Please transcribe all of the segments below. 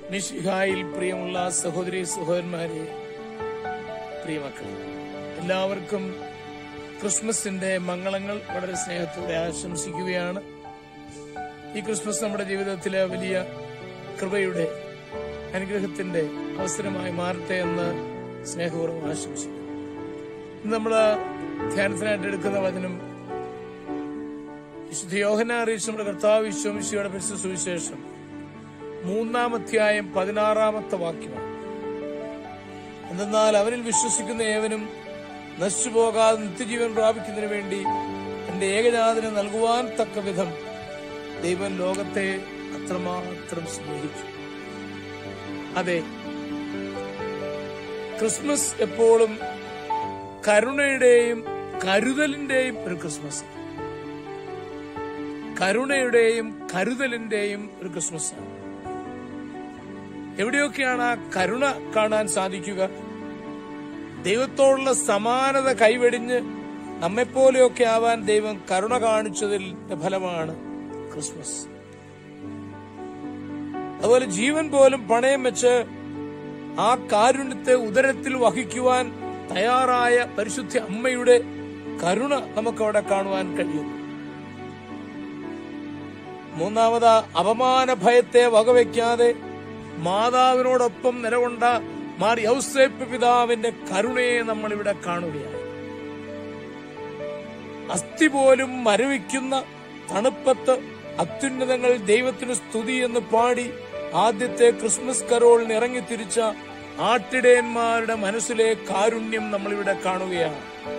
മിശിഹായിൽ പ്രിയമുള്ള സഹോദരി സഹോദരന്മാരെ പ്രിയമക്കളെ എല്ലാവർക്കും ക്രിസ്മസിന്റെ മംഗളങ്ങൾ വളരെ സ്നേഹത്തോടെ ആശംസിക്കുകയാണ് ഈ ക്രിസ്മസ് നമ്മുടെ ജീവിതത്തിലെ വലിയ കൃപയുടെ അനുഗ്രഹത്തിന്റെ അവസരമായി മാറട്ടെ എന്ന് സ്നേഹപൂർവ്വം ആശംസിക്കുന്നു ഇന്ന് നമ്മൾ ധ്യാനത്തിനായിട്ട് എടുക്കുന്ന വചനം വിശുദ്ധ യോഹന അറിയിച്ച നമ്മുടെ കർത്താവ് വിശ്വമിശിയുടെ പരിശുദ്ധ സുവിശേഷം മൂന്നാം അധ്യായം പതിനാറാമത്തെ വാക്യമാണ് എന്തെന്നാൽ അവനിൽ വിശ്വസിക്കുന്ന ഏവനും നശിച്ചുപോകാതെ നിത്യജീവൻ പ്രാപിക്കുന്നതിന് വേണ്ടി തന്റെ ഏകജാതന് നൽകുവാൻ തക്ക വിധം ദൈവം ലോകത്തെ അത്രമാത്രം സ്നേഹിച്ചു അതെ ക്രിസ്മസ് എപ്പോഴും കരുണയുടെയും കരുതലിന്റെയും ഒരു ക്രിസ്മസ് കരുണയുടെയും കരുതലിന്റെയും ഒരു ക്രിസ്മസ് ആണ് എവിടെയൊക്കെയാണ് ആ കരുണ കാണാൻ സാധിക്കുക ദൈവത്തോടുള്ള സമാനത കൈവെടിഞ്ഞ് നമ്മെപ്പോലെയൊക്കെ ആവാൻ ദൈവം കരുണ കാണിച്ചതിൽ ഫലമാണ് ക്രിസ്മസ് അതുപോലെ ജീവൻ പോലും പണയം വെച്ച് ആ കാരുണ്യത്തെ ഉദരത്തിൽ വഹിക്കുവാൻ തയ്യാറായ പരിശുദ്ധ അമ്മയുടെ കരുണ നമുക്കവിടെ കാണുവാൻ കഴിയും മൂന്നാമത് അപമാന ഭയത്തെ വകവയ്ക്കാതെ മാതാവിനോടൊപ്പം നിലകൊണ്ട മാറി ഔസേപ്പ് പിതാവിന്റെ കരുണയെ നമ്മൾ ഇവിടെ കാണുകയാണ് അസ്ഥി പോലും മരവിക്കുന്ന തണുപ്പത്ത് അത്യുന്നതങ്ങൾ ദൈവത്തിന് സ്തുതി എന്ന് പാടി ആദ്യത്തെ ക്രിസ്മസ് കരോളിന് ഇറങ്ങിത്തിരിച്ച ആട്ടിടയന്മാരുടെ മനസ്സിലെ കാരുണ്യം നമ്മളിവിടെ കാണുകയാണ്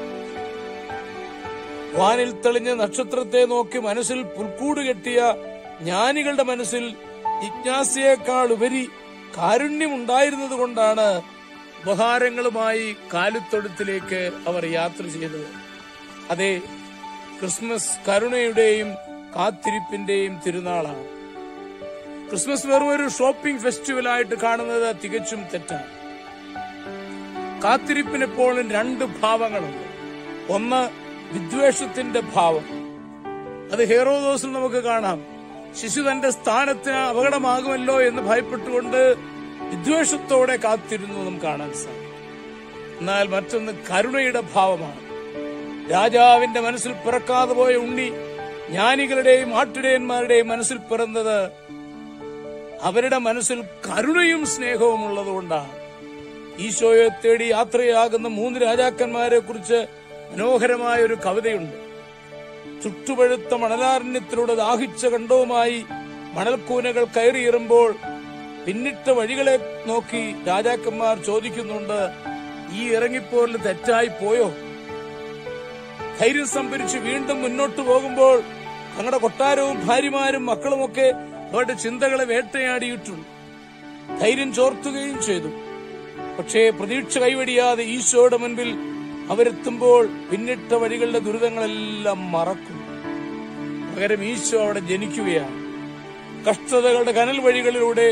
വാനിൽ തെളിഞ്ഞ നക്ഷത്രത്തെ നോക്കി മനസ്സിൽ പുൽക്കൂട് കെട്ടിയ ജ്ഞാനികളുടെ മനസ്സിൽ ജിജ്ഞാസയേക്കാൾ ഉപരി കാരുണ്യമുണ്ടായിരുന്നത് കൊണ്ടാണ് ഉപഹാരങ്ങളുമായി കാലിത്തൊഴുത്തിലേക്ക് അവർ യാത്ര ചെയ്തത് അതെ ക്രിസ്മസ് കരുണയുടെയും കാത്തിരിപ്പിന്റെയും തിരുനാളാണ് ക്രിസ്മസ് വെറും ഒരു ഷോപ്പിംഗ് ഫെസ്റ്റിവൽ ആയിട്ട് കാണുന്നത് തികച്ചും തെറ്റാണ് കാത്തിരിപ്പിന് എപ്പോഴും രണ്ട് ഭാവങ്ങളുണ്ട് ഒന്ന് വിദ്വേഷത്തിന്റെ ഭാവം അത് ഹേറോദോസിൽ നമുക്ക് കാണാം ശിശു തന്റെ സ്ഥാനത്തിന് അപകടമാകുമല്ലോ എന്ന് ഭയപ്പെട്ടുകൊണ്ട് വിദ്വേഷത്തോടെ കാത്തിരുന്നു നമുക്ക് കാണാൻ സാധിക്കും എന്നാൽ മറ്റൊന്ന് കരുണയുടെ ഭാവമാണ് രാജാവിന്റെ മനസ്സിൽ പിറക്കാതെ പോയ ഉണ്ണി ജ്ഞാനികളുടെയും ആട്ടിടയന്മാരുടെയും മനസ്സിൽ പിറന്നത് അവരുടെ മനസ്സിൽ കരുണയും സ്നേഹവും ഉള്ളതുകൊണ്ടാണ് ഈശോയെ തേടി യാത്രയാകുന്ന മൂന്ന് രാജാക്കന്മാരെ കുറിച്ച് മനോഹരമായ ഒരു കവിതയുണ്ട് ചുട്ടുപഴുത്ത മണലാരണ്യത്തിലൂടെ ദാഹിച്ച കണ്ടവുമായി മണൽക്കൂനകൾ കയറിയേറുമ്പോൾ പിന്നിട്ട വഴികളെ നോക്കി രാജാക്കന്മാർ ചോദിക്കുന്നുണ്ട് ഈ ഇറങ്ങിപ്പോരിൽ തെറ്റായി പോയോ ധൈര്യം സംഭരിച്ച് വീണ്ടും മുന്നോട്ട് പോകുമ്പോൾ തങ്ങളുടെ കൊട്ടാരവും ഭാര്യമാരും മക്കളുമൊക്കെ അവരുടെ ചിന്തകളെ വേട്ടയാടിയിട്ടുണ്ട് ധൈര്യം ചോർത്തുകയും ചെയ്തു പക്ഷേ പ്രതീക്ഷ കൈവടിയാതെ ഈശോയുടെ മുൻപിൽ അവരെത്തുമ്പോൾ പിന്നിട്ട വഴികളുടെ ദുരിതങ്ങളെല്ലാം മറക്കും പകരം ഈശോ അവിടെ ജനിക്കുകയാണ് കഷ്ടതകളുടെ കനൽ വഴികളിലൂടെ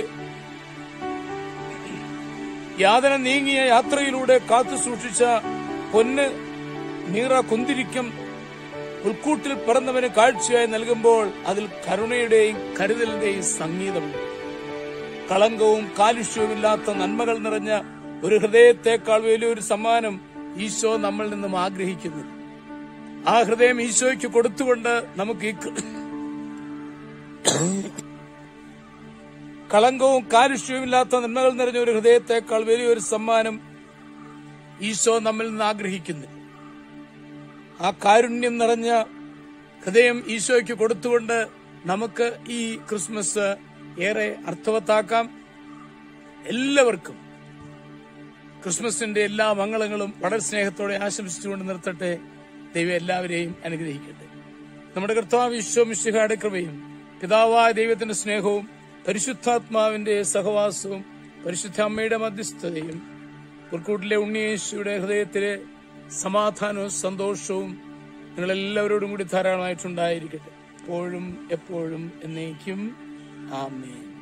യാതന നീങ്ങിയ യാത്രയിലൂടെ കാത്തു സൂക്ഷിച്ച പൊന്ന് നീറ കുന്തിരിക്കം പുൽക്കൂട്ടിൽ പിറന്നവന് കാഴ്ചയായി നൽകുമ്പോൾ അതിൽ കരുണയുടെയും കരുതലിന്റെയും സംഗീതമുണ്ട് കളങ്കവും കാലുഷ്യവുമില്ലാത്ത നന്മകൾ നിറഞ്ഞ ഒരു ഹൃദയത്തെക്കാൾ വലിയൊരു സമ്മാനം ഈശോ നമ്മളിൽ നിന്നും ആഗ്രഹിക്കുന്നു ആ ഹൃദയം ഈശോയ്ക്ക് കൊടുത്തുകൊണ്ട് നമുക്ക് ഈ കൃ- കളങ്കവും കാലുഷ്യവുമില്ലാത്ത നന്മകൾ നിറഞ്ഞ ഒരു ഹൃദയത്തെക്കാൾ വലിയൊരു സമ്മാനം ഈശോ നമ്മിൽ നിന്ന് ആഗ്രഹിക്കുന്നു ആ കാരുണ്യം നിറഞ്ഞ ഹൃദയം ഈശോയ്ക്ക് കൊടുത്തുകൊണ്ട് നമുക്ക് ഈ ക്രിസ്മസ് ഏറെ അർത്ഥവത്താക്കാം എല്ലാവർക്കും ക്രിസ്മസിന്റെ എല്ലാ മംഗളങ്ങളും വളരെ സ്നേഹത്തോടെ ആശംസിച്ചുകൊണ്ട് നിർത്തട്ടെ ദൈവം എല്ലാവരെയും അനുഗ്രഹിക്കട്ടെ നമ്മുടെ കർത്താവ് വിശ്വമിശിഹായുടെ കൃപയും പിതാവായ ദൈവത്തിന്റെ സ്നേഹവും പരിശുദ്ധാത്മാവിന്റെ സഹവാസവും പരിശുദ്ധ അമ്മയുടെ മധ്യസ്ഥതയും പുൽക്കൂട്ടിലെ ഉണ്ണിയേശുയുടെ ഹൃദയത്തിലെ സമാധാനവും സന്തോഷവും നിങ്ങളെല്ലാവരോടും കൂടി ധാരാളമായിട്ടുണ്ടായിരിക്കട്ടെ എപ്പോഴും എപ്പോഴും എന്നേക്കും ആമേൻ